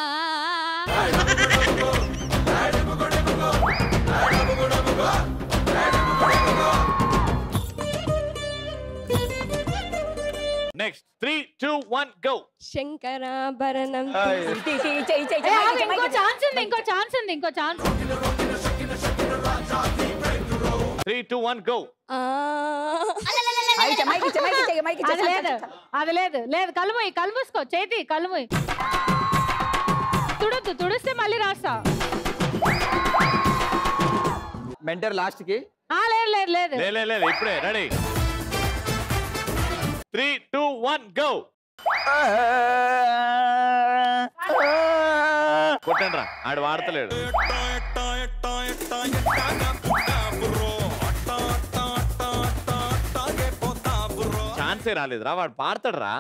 next three two one go Shankarabharanam ఏ, ఆగు, ఇంకో ఛాన్స్ ఉంది ఇంకో ఛాన్స్ ఉంది ఇంకో chance three two one go mike mike ఇచ్చే, మైక్ ఇచ్చే, మైక్ ఇచ్చే. అది లేదు అది లేదు లేదు కలుముయి కలుమూసుకో చేతి కలుముయి తుడొద్దు తుడిస్తే మళ్ళీ రాస్తా మెంటర్ లాస్ట్ కి ఆ లేదు లేదు లేదు లే లే, లేదు ఇప్పుడే ready three two one go కొట్టండి రా ఆడు వాడతలేడు ఛాన్సే రాలేదురా వాడు పాడతాడు రా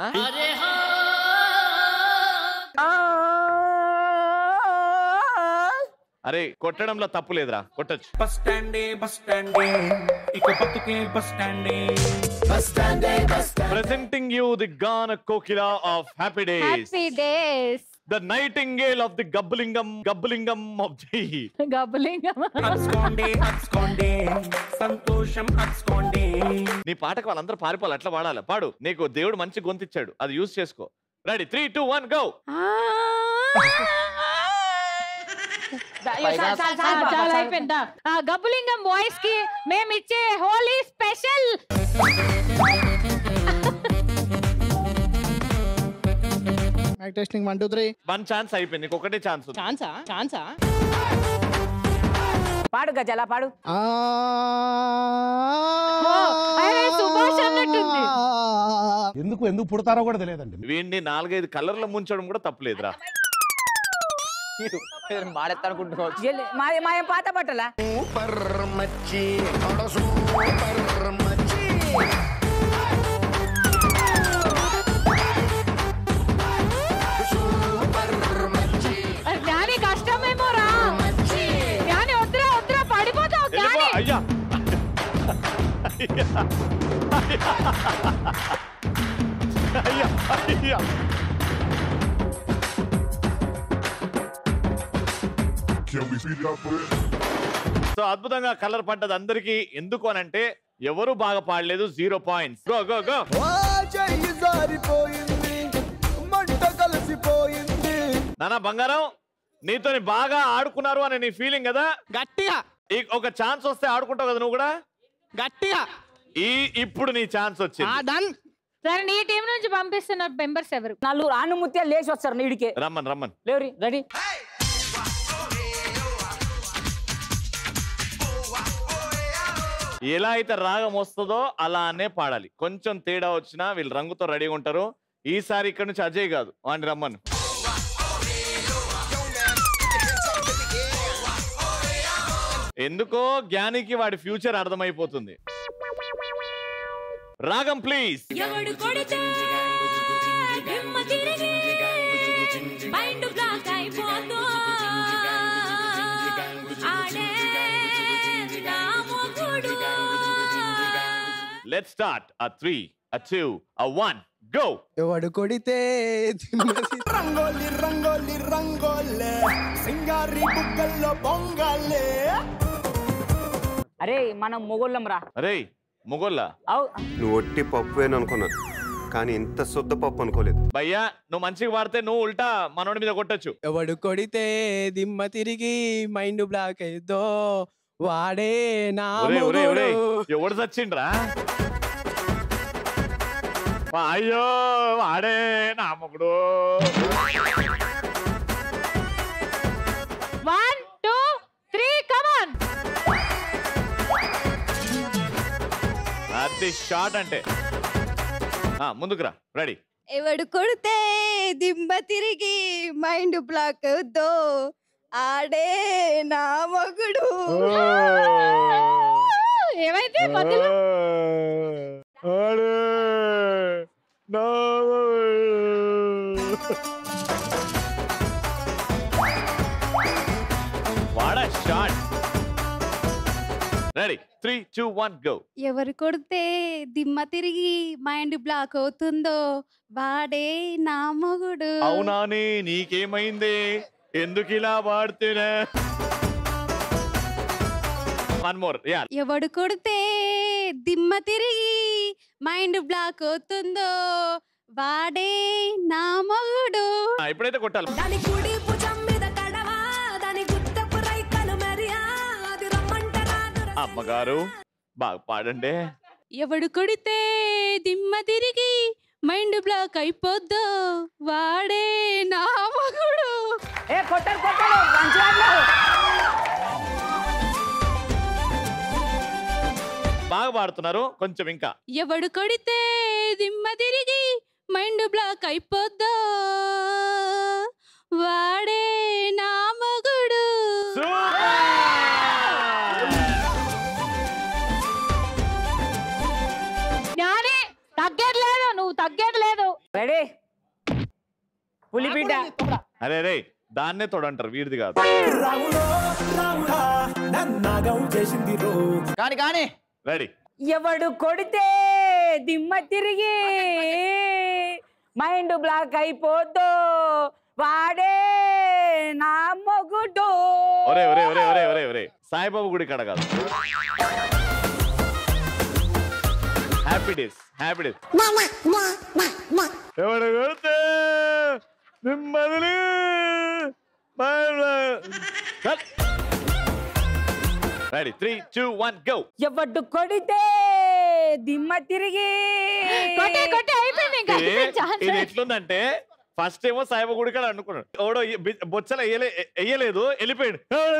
అరే కొట్టడంలో తప్పు లేదురా కొట్టచ్చు బస్ స్టాండే బస్ స్టాండే ఇక బతుకే బస్ స్టాండే బస్ స్టాండే బస్ ప్రెసెంటింగ్ యూ ది గాన కోకిల of happy days happy days the nightingale of the Gabbalingam Gabbalingam of జై గబ్బలింగం అచ్చుకోండి అచ్చుకోండి సంతోషం అచ్చుకోండి నీ పాటకు వాళ్ళందరూ పారిపోవాలి అట్లా పాడాలి పాడు నీకు దేవుడు మంచి గొంతిచ్చాడు అది యూజ్ చేసుకో ready three two one go చాలా అయిపోయిందా ఆ గబ్బులింగం వాయిస్ కి మేము ఇచ్చే Holi special mike testing one two three one chance అయిపోయింది నీకు ఒకటే ఛాన్స్ ఛాన్సా ఛాన్సా పాడు గజల పాడు సుభాష్ అన్నట్టుంది ఎందుకు ఎందుకు పుడతారో కూడా తెలియదండి వీడిని నాలుగైదు కలర్ల ముంచడం కూడా తప్పులేదురా మాడెత్తా అనుకుంటున్నావు జల్లి, మాది మా పాత బట్టలా జ్ఞాని కష్టమేమో రా జ్ఞాని వద్దురా వద్దురా పడిపోతావు వెళ్ళిపో, జ్ఞాని అయ్యా అయ్యా అయ్యా సో అద్భుతంగా కలర్ పడ్డది అందరికి ఎందుకు అని అంటే ఎవరు బాగా పాడలేదు zero points go go go చెయ్యి జారిపోయింది మంట కలిసిపోయింది నానా బంగారం నీతోని బాగా ఆడుకున్నారు అని నీ ఫీలింగ్ కదా గట్టిగా ఒక ఛాన్స్ వస్తే ఆడుకుంటావు కదా నువ్వు కూడా గట్టిగా ఈ ఇప్పుడు నీ ఛాన్స్ వచ్చింది డన్ సరే నీ టీం నుంచి పంపిస్తున్న మెంబర్స్ ఎవరు నలుగురు ఆను ముత్యాలు లేచి వస్తారు నీడికే రమ్మన్ రమ్మన్ లేవురి రెడీ ఎలా అయితే రాగం వస్తుందో అలానే పాడాలి కొంచెం తేడా వచ్చినా వీళ్ళు రంగుతో రెడీగా ఉంటారు ఈసారి ఇక్కడ నుంచి అజయ్ కాదు వాడిని రమ్మను ఎందుకో జ్ఞానికి వాడి ఫ్యూచర్ అర్థమైపోతుంది రాగం ప్లీజ్ ఎవడు కొడితే దిమ్మ తిరిగి మైండ్ బ్లాక్ అయిపోతో ఆడే నా మొగుడు let start uh three uh two uh one go ఎవడు కొడితే రంగోలి రంగోలి రంగోలే సింగారి బుగ్గల్లో బొంగాలే అరే మనం మొగోళ్ళం రా అరే మొగోళ్ళ అవు నువ్వు ఒట్టి పప్పువేననుకున్నా కానీ ఇంత శుద్ధ పప్పు అనుకోలేదు భయ్యా నువ్వు మంచిగా వాడితే నువ్వు ఉల్టా మనోడి మీద కొట్టచ్చు ఎవడు కొడితే దిమ్మ తిరిగి మైండ్ బ్లాక్ అయిద్దో వాడే నా ఒరే ఒరే ఒరే మొగుడు. ఎవడు చచ్చిండ్రా వా, అయ్యో వాడే నా మొగుడు వన్ టూ త్రీ కమాన్ అది షార్ట్ అంటే ఆ, ముందుకు రా రెడీ ఎవడు కొడితే దిమ్మ తిరిగి మైండ్ బ్లాక్ అవుద్దో ఆడే నా మగుడు ఏమైతే మధ్యలో వాడ short ready three two one go ఎవరు కొడితే దిమ్మ తిరిగి మైండ్ బ్లాక్ అవుతుందో వాడే నా మొగుడు అవునాని నీకేమైంది ఎందుకు ఇలా వాడుతున్నా వన్ మోర్ యా ఎవడు కొడితే దిమ్మ తిరిగి మైండ్ బ్లాక్ అవుతుందో వాడే నా మొగుడు ఇప్పుడైతే కొట్టాలి దాని కుడి భుజం మీద కడవా దాని గుత్తపు రైకలు మెరియా అది రమ్మంటరా అమ్మగారు బాగా పాడండి ఎవడు కొడితే దిమ్మ తిరిగి మైండ్ బ్లాక్ అయిపోద్దో వాడే నా మగుడు ఏ కొట్టారు కొట్టారు మంచిగా బాగా పాడుతున్నారు కొంచెం ఇంకా ఎవడు కొడితే దిమ్మ తిరిగి మైండ్ బ్లాక్ అయిపోద్దో వాడే నా మగుడు జ్ఞాని తగ్గేది లేదు నువ్వు తగ్గేది లేదు రెడీ పులిపీట అరే రే దాన్నే తోడంటారు వీడిది కాదు చేసింది రో కానీ కానీ రెడీ ఎవడు కొడితే దిమ్మ తిరిగి మైండ్ బ్లాక్ అయిపోద్దో వాడే నా మొగుడు ఒరే ఒరే ఒరే ఒరే ఒరే ఒరే సాయిబాబు గుడి కాడ కాదు హ్యాపీ డేస్ హ్యాపీ డేస్ ఎవడు కొడితే మిమ్మల్ని ready three two one go ఎవడు కొడితే దిమ్మ తిరిగి కొట్టే కొట్టే అయిపోయింది ఇంకా అయిపోయింది ఛాన్స్ ఇది ఎట్లుందంటే ఫస్ట్ ఏమో సాయిబాబు గుడి కాడ అనుకున్నాడు ఎవడో ఎ- బి- బొచ్చల ఎయ్యలే ఎ- ఎయ్యలేదు వెళ్ళిపోయాడు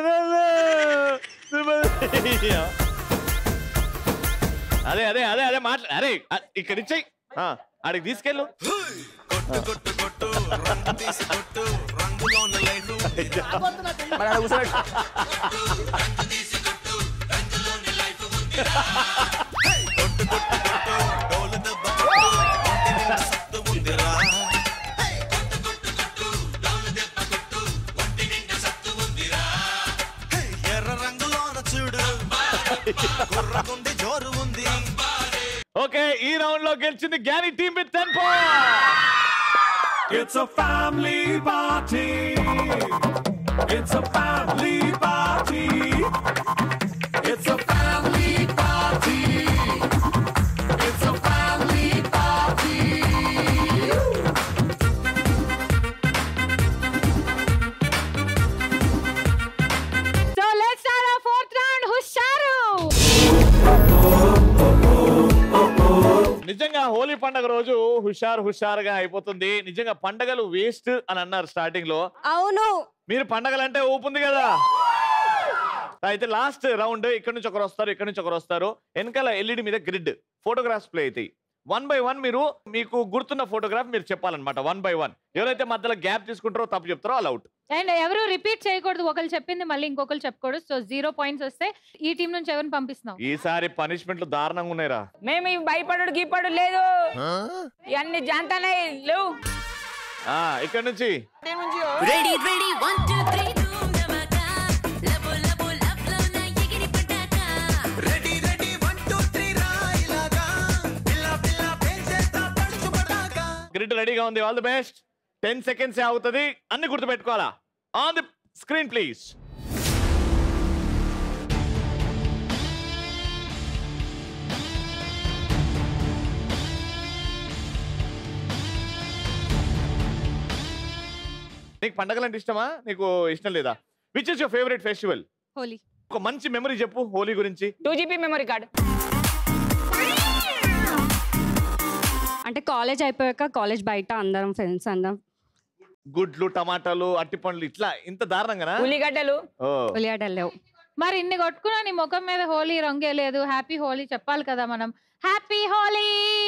అదే అదే అదే అదే మాట్లా అరే అ- ఇక్కడ ఇచ్చేయి ఆ, ఆడికి తీసుకెళ్ళు రంగు తీసి కొట్టు రంగులోన లైఫ్ ఉందిరా మరి అలా కూర్చోబెట్టు. కొట్టు కొట్టు కొట్టు డోలు దెబ్బ కొట్టు ఒంటి నిండా సత్తు ఉందిరా హే, ఎర్ర రంగులోన చూడు కుర్రకుండి జోరు ఉంది ఓకే ఈ రౌండ్ లో గెలిచింది Gnani team with ten point It's a family party. It's a family party. It's a family party. It's a family party. So let's start our fourth round హుషారు నిజంగా హోలీ పండగ రోజు హుషారు హుషారుగా అయిపోతుంది నిజంగా పండగలు వేస్ట్ అని అన్నారు స్టార్టింగ్ లో అవును మీరు పండగలంటే ఊపుంది కదా అయితే లాస్ట్ రౌండ్ ఇక్కడ నుంచి ఒకరు వస్తారు ఇక్కడ నుంచి ఒకరు వస్తారు వెనకాల ఎల్ఈడి మీద గ్రిడ్ ఫోటోగ్రాఫ్స్ ప్లే అవుతాయి వన్ బై వన్ మీరు మీకు గుర్తున్న ఫోటోగ్రాఫ్ మీరు చెప్పాలన్నమాట వన్ బై వన్ ఎవరైతే మధ్యలో గ్యాప్ తీసుకుంటారో తప్పు చెప్తారో అలా అవుట్ అండ్ ఎవరు రిపీట్ చేయకూడదు ఒకరు చెప్పింది మళ్ళీ ఇంకొకరు చెప్పకూడదు సో జీరో పాయింట్స్ వస్తే ఈ టీం నుంచి ఎవరిని పంపిస్తున్నాం ఈసారి పనిష్మెంట్లు దారుణంగా ఉన్నాయిరా మేము ఈ భయపడు గీపడు లేదు ఇవన్నీ జాంతానే లేవు ఆ, ఇక్కడ నుంచి ready ready one two three ready ready one two three రా ఇలాగా పిల్ల పిల్ల పెంచేస్తా పడుచు పడాకా గ్రిడ్ రెడీగా ఉంది all the best ten seconds అవుతుంది అన్ని గుర్తుపెట్టుకోవాలా ఆన్ ది స్క్రీన్ ప్లీజ్ నీకు పండగలు అంటే ఇష్టమా నీకు ఇష్టం లేదా which is your favourite festival Holi ఒక మంచి మెమరీ చెప్పు హోలీ గురించి టూ జీబీ మెమరీ కార్డ్ అంటే కాలేజ్ అయిపోయాక కాలేజ్ బయట అందరం ఫ్రెండ్స్ అందరం గుడ్లు టమాటాలు అట్టి పండ్లు ఇట్లా ఇంత దారుణంగానా ఉల్లిగడ్డలు ఓ ఉల్లిగడ్డలు లేవు మరి ఇన్ని కొట్టుకున్నా నీ ముఖం మీద హోలీ రంగే లేదు హ్యాపీ హోలీ చెప్పాలి కదా మనం happy Holi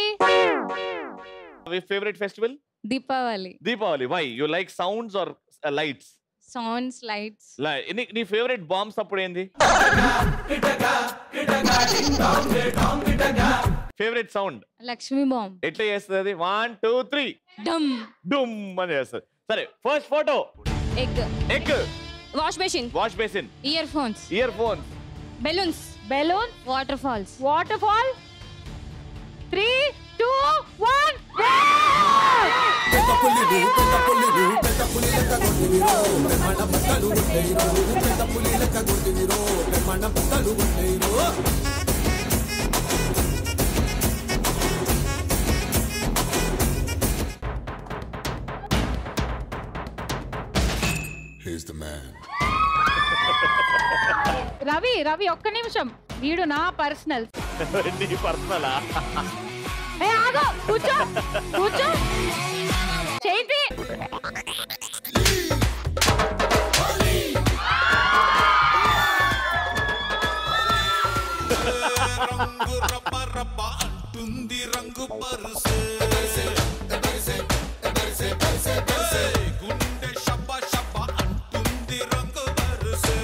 favourite festival Deepavali Deepavali why you like sounds or lights sounds lights నీ ఫేవరెట్ బాంబ్స్ అప్పుడు ఏంది ఫేవరెట్ సౌండ్ లక్ష్మీ బాంబ్ ఎట్లా చేస్తుంది అది వన్ టూ త్రీ డమ్ డుమ్ అని చేస్తుంది సరే first photo egg egg wash machine wash basin earphones earphone balloons balloon waterfalls waterfall three two one Here's the man. Ravi Ravi ఒక్క నిమిషం వీడు నా పర్సనల్ నీ పర్సనలా ఏ ఆగు కూర్చో కూర్చో చేతి రంగు రబ్బ రబ్బ అంటుంది రంగు పరుసే ఏయ్, గుండె షబ్బ షబ్బ అంటుంది రంగు పరుసే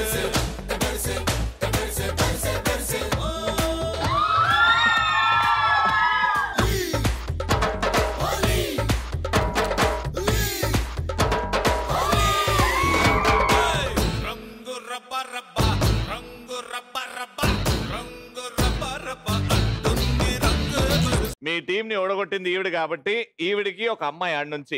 రంగు రబ్బ రబ్బ రంగు రబ్బ రబ్బ రంగు రబ్బ రబ్బ అంటుంది రంగు పరుసే మీ టీం ని ఓడగొట్టింది ఈవిడ కాబట్టి ఈవిడికి ఒక అమ్మాయి ఆడ నుంచి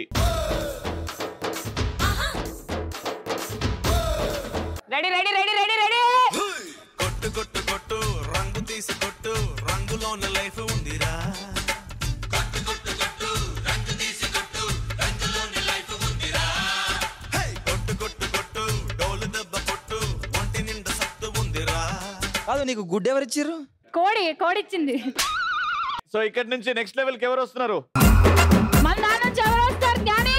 ready ready ready ready ready కొట్టు కొట్టు కొట్టు రంగు తీసి కొట్టు రంగులోన లైఫ్ ఉందిరా కొట్టు కొట్టు కొట్టు రంగు తీసి కొట్టు రంగులోన లైఫ్ ఉందిరా హే కొట్టు కొట్టు కొట్టు డోలు దెబ్బ కొట్టు ఒంటి నిండా సత్తు ఉందిరా కాదు నీకు గుడ్ ఎవరిచ్చిర్రు కోడి కోడిచ్చింది సో ఇక్కడ నుంచి నెక్స్ట్ లెవెల్ కి ఎవరు వస్తున్నారు మన దాని నుంచి ఎవరు వస్తారు జ్ఞాని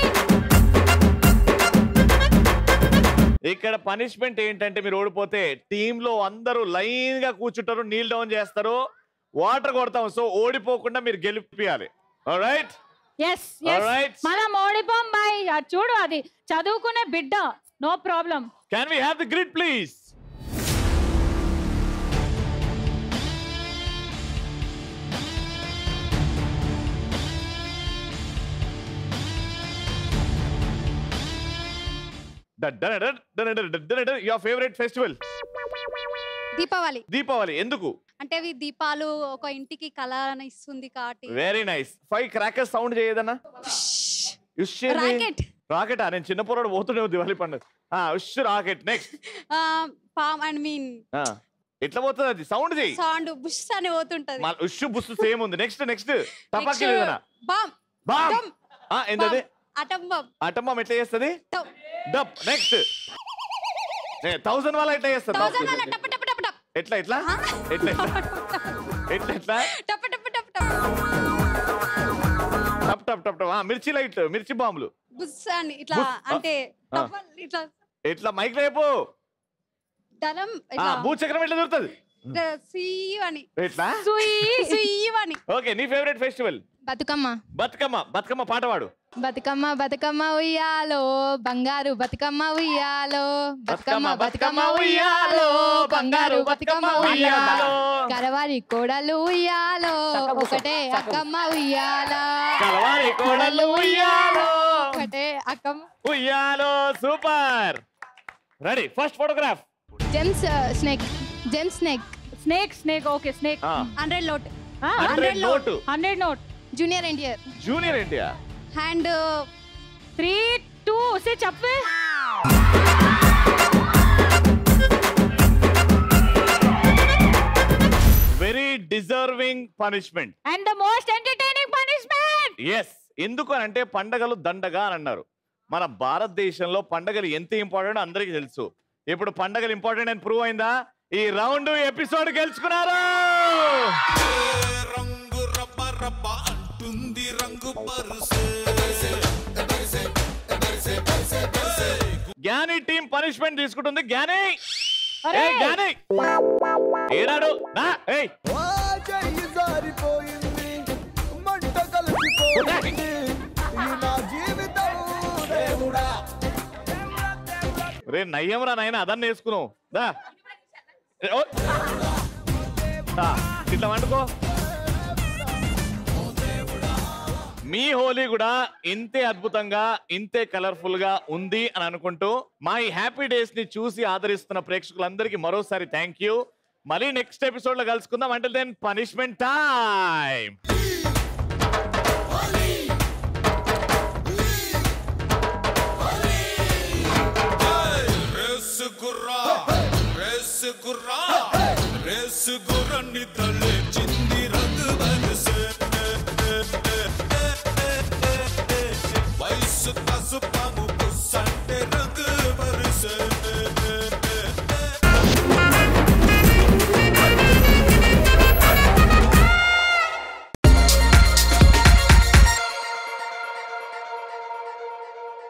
ఇక్కడ పనిష్మెంట్ ఏంటంటే మీరు ఓడిపోతే టీమ్ లో అందరూ లైన్ గా కూర్చుంటారు నీల్ డౌన్ చేస్తారు వాటర్ కొడతాం సో ఓడిపోకుండా మీరు గెలిపియాలి రైట్ ఎస్ Alright. మనం ఓడిపోం బాయ్ అది చూడు అది చదువుకునే బిడ్డ no problem can we have the grid please your favourite festival Deepavali Deepavali ఎందుకు అంటే అవి దీపాలు ఒక ఇంటికి కళని ఇస్తుంది కాబట్టి very nice five crackers sound చేయదన్నా Rocket. రాకెట్ నేను చిన్న పొరడు పోతుండే దివాళీ పండుగ ఆ ఉష్ రాకెట్ నెక్స్ట్ పామ్ అండ్ మీన్ ఎట్లా పోతుంది అది సౌండ్ చేయి సౌండ్ బుష్ అని పోతుంటది మా ఉష్ బుస్ సేమ్ ఉంది నెక్స్ట్ నెక్స్ట్ టపాకి లేదనా బామ్ బామ్ ఆ ఏంటది అటం బామ్ అటమ్మం ఎట్లా చేస్తుంది టప్. డప్ నెక్స్ట్ థౌసండ్ వాళ్ళ ఎట్లా చేస్తారు థౌసండ్ అలా టప్ టప్ టప్ టప్ ఎట్లా ఎట్లా ఎట్లా ఎట్లా ఎట్లా ఎట్లా టప్ టప్ టప్ టప్ టప్ టప్ టప్ టప్ ఆ, మిర్చి లైట్ మిర్చి బాంబులు బుష్ అని ఇట్లా బుస్. అంటే ఆ. టప్ ఇట్లా ఎట్లా మైక్ రేపు ధనం ఆ, ఇట్లా భూచక్రం ఎట్లా దొరుకుతుంది సీయు అని ఎట్లా సీయు అని ఓకే నీ ఫేవరెట్ ఫెస్టివల్ బతుకమ్మ బతుకమ్మ బతుకమ్మ పాట పాడు బతుకమ్మ బతుకమ్మ ఉయ్యాలో బంగారు బతుకమ్మ ఉయ్యాలో బతుకమ్మ, బతుకమ్మ ఉయ్యాలో, బంగారు బతుకమ్మ ఉయ్యాలో. కరవారి కోడలు ఉయ్యాలో ఒకటే అక్కమ్మ ఉయ్యాలో కలవారి కోడలు ఉయ్యాలో ఒకటే అక్కమ్మ ఉయ్యాలో super ready first photograph gems snake gems snake snake snake okay snake hundred note hundred note hundred note junior NTR junior India hand three two say చెప్పే very deserving punishment and the most entertaining punishment yes ఎందుకు అని అంటే పండగలు దండగా అని అన్నారు మన భారతదేశంలో పండగలు ఎంత ఇంపార్టెంట్ అందరికీ తెలుసు ఇప్పుడు పండగలు ఇంపార్టెంట్ అని ప్రూవ్ అయిందా ఈ రౌండ్ ఎపిసోడ్ గెలుచుకున్నారు రంగు రబ్బ రబ్బ అంటుంది రంగు పరుసే జ్ఞాని టీం పనిష్మెంట్ తీసుకుంటుంది జ్ఞాని అరే! ఏయ్, జ్ఞాని ఏనాడు నా ఏయ్ చెయ్యి జారిపోయింది మంట కలిసిపోయింది ఈ నా జీవితం దేవుడా రే నయ్యం రా నాయన అదన్న వేసుకున్నావు దా ఏ, ఓ. దా, ఇట్లా వండుకో మీ హోలీ కూడా ఇంతే అద్భుతంగా ఇంతే కలర్ఫుల్ గా ఉంది అని అనుకుంటూ మా ఈ హ్యాపీ డేస్ ని చూసి ఆదరిస్తున్న ప్రేక్షకులందరికీ మరోసారి థ్యాంక్ యూ మళ్ళీ నెక్స్ట్ ఎపిసోడ్ లో కలుసుకుందాం అంటే దెన్ పనిష్మెంట్ టైం